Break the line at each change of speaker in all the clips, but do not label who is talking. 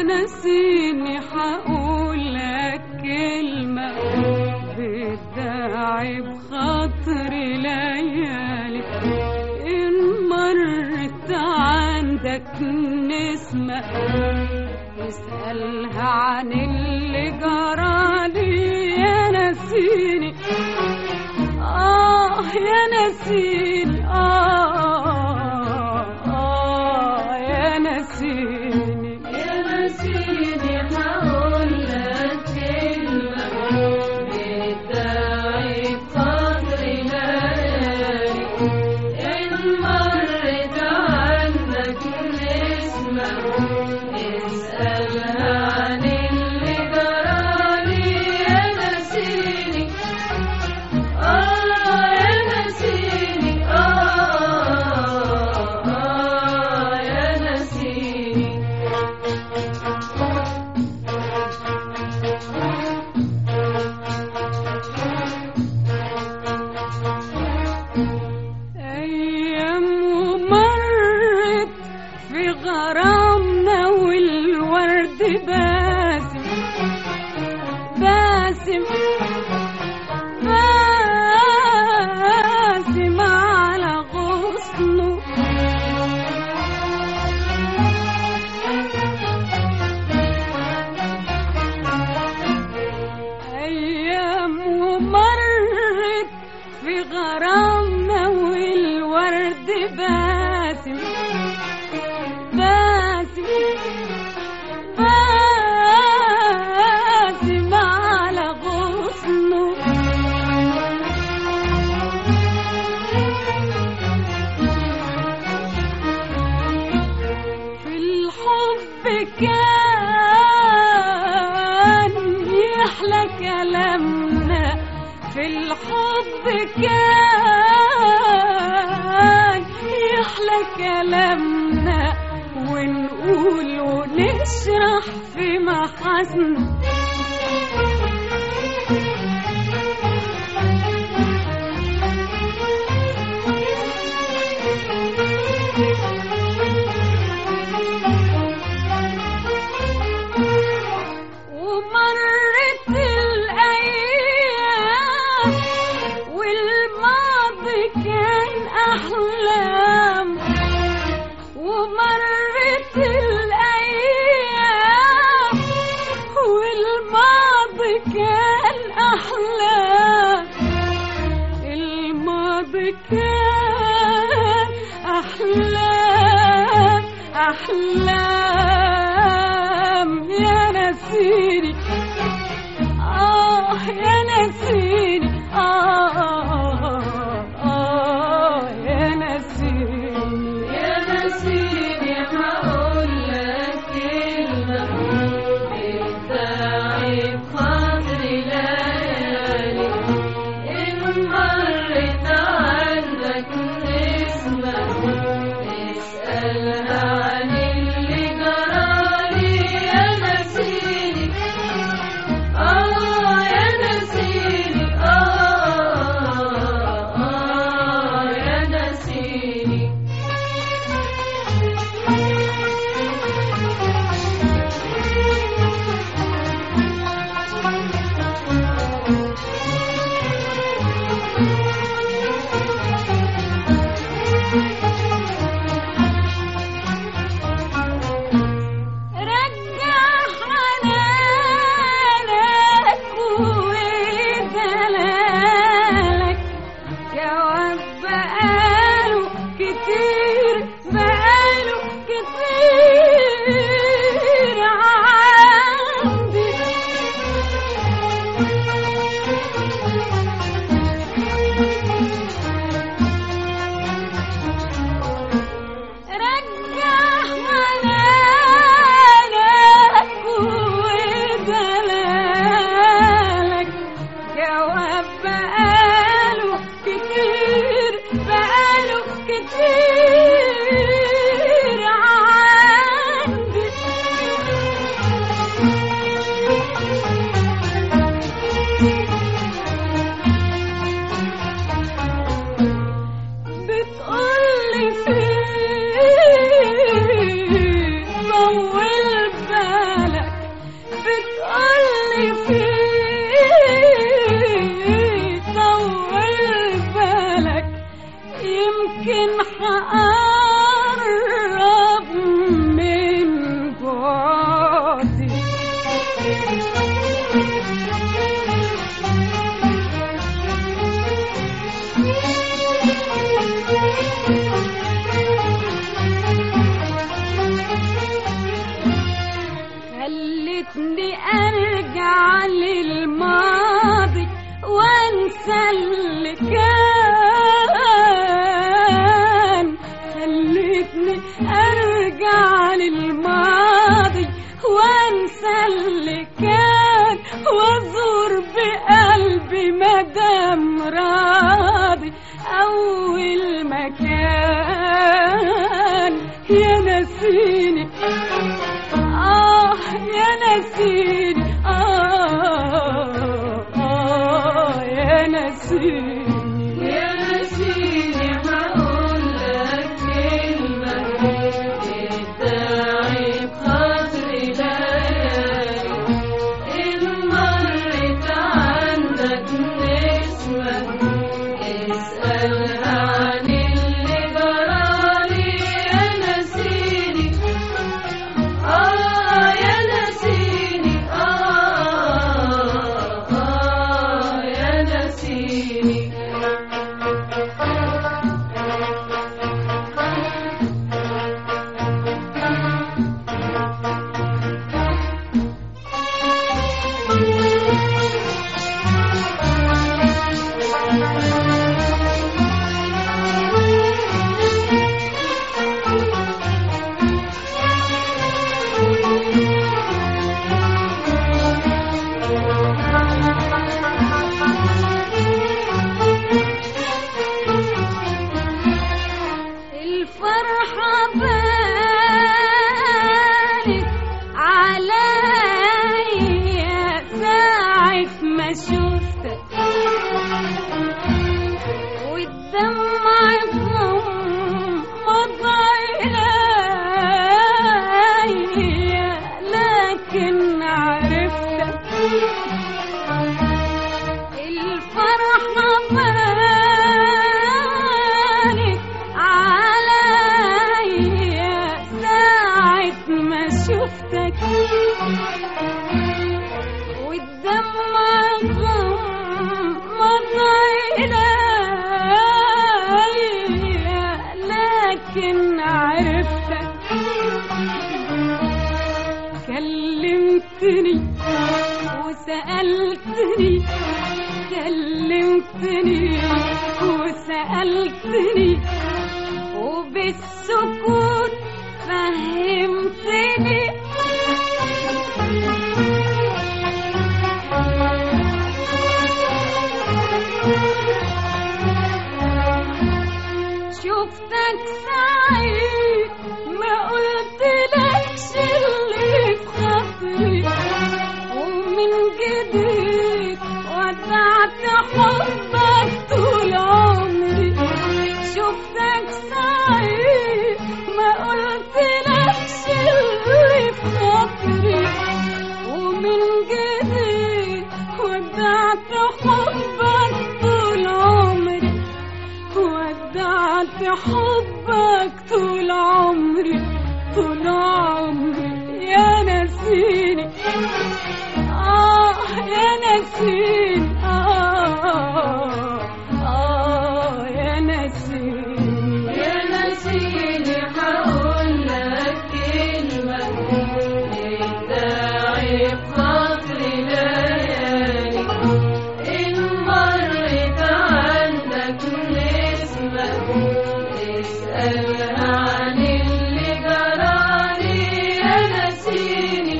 نسيني حقولك كلمة بتداعي بخاطري ليالي إن مرت عندك نسمة اسألها عن اللي جرالي يا نسيني آه يا نسيني آه آه يا نسيني
يا نسيني هقولك كلمة بتداعي بخاطري ليالي إن مرت عنك نسمة اسألها عن اللي جرالي يا نسيني آه يا نسيني آه آه يا نسيني
أيام ومرت في غرامنا والورد باسم باسم باسم على غصنه أيام ومرت في غرامنا والورد باسم باسم باسم على غصنه في الحب كان يحلى كلامنا في الحب كان يحلى كلامنا ونقول ونشرح في محاسن ومرت الأيام والماضي كان أحلام ومرت الأيام والماضي كان أحلام الماضي كان أحلام أحلام يا نسيني آه يا نسيني آه آه يا نسيني
يا نسيني هقولك كلمة بتداعي بخاطري ليالي إن مرت عندك نسمة اسألها عن اللي
خلتني ارجع للماضي وانسى اللي كان خلتني ارجع للماضي وانسى اللي كان وازور بقلبي مدام راضي اول مكان يا نسيني آه يا نسيني آه آه يا نسيني
يا نسيني هقول لك كلمة الداعي بخاطري ليالي إن مرت عندك نسمة اسألها عن اللي جرالي يا نسيني آه يا نسيني آه آه يا نسيني
الفرحة بانت عليا ساعة ما شفتك والدمع غمض عينيا لكن عرفتك الفرحة بانت عليا ساعة ما شفتك والدمع غمض عينيا لكن عرفتك كلمتني وسألتني كلمتني وسألتني وبالسكوت فهمتني شفتك سعيد ما قلتلكش اللي في خاطري ومن جديد ودعت حبك طول عمري شفتك سعيد ما قلتلكش اللي في خاطري ومن جديد ودعت حبك طول عمري ودعت حبك طول عمري طول عمري يا نسيني آه يا نسيني آه آه يا نسيني
يا نسيني هقول لك كلمة الداعي بخاطري ليالي إن مرت عندك نسمة اسألها عن اللي جرالي يا نسيني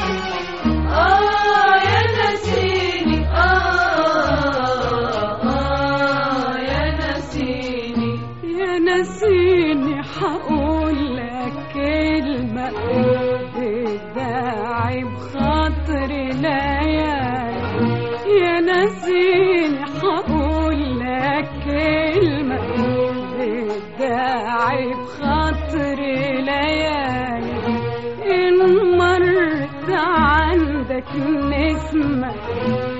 آه يا نسيني آه آه يا نسيني
يا نسيني حقول لك كلمة الداعي بخاطري ليالي يا نسيني حقول لك كلمة الداعي بخاطري ليالي إن مرت عندك نسمة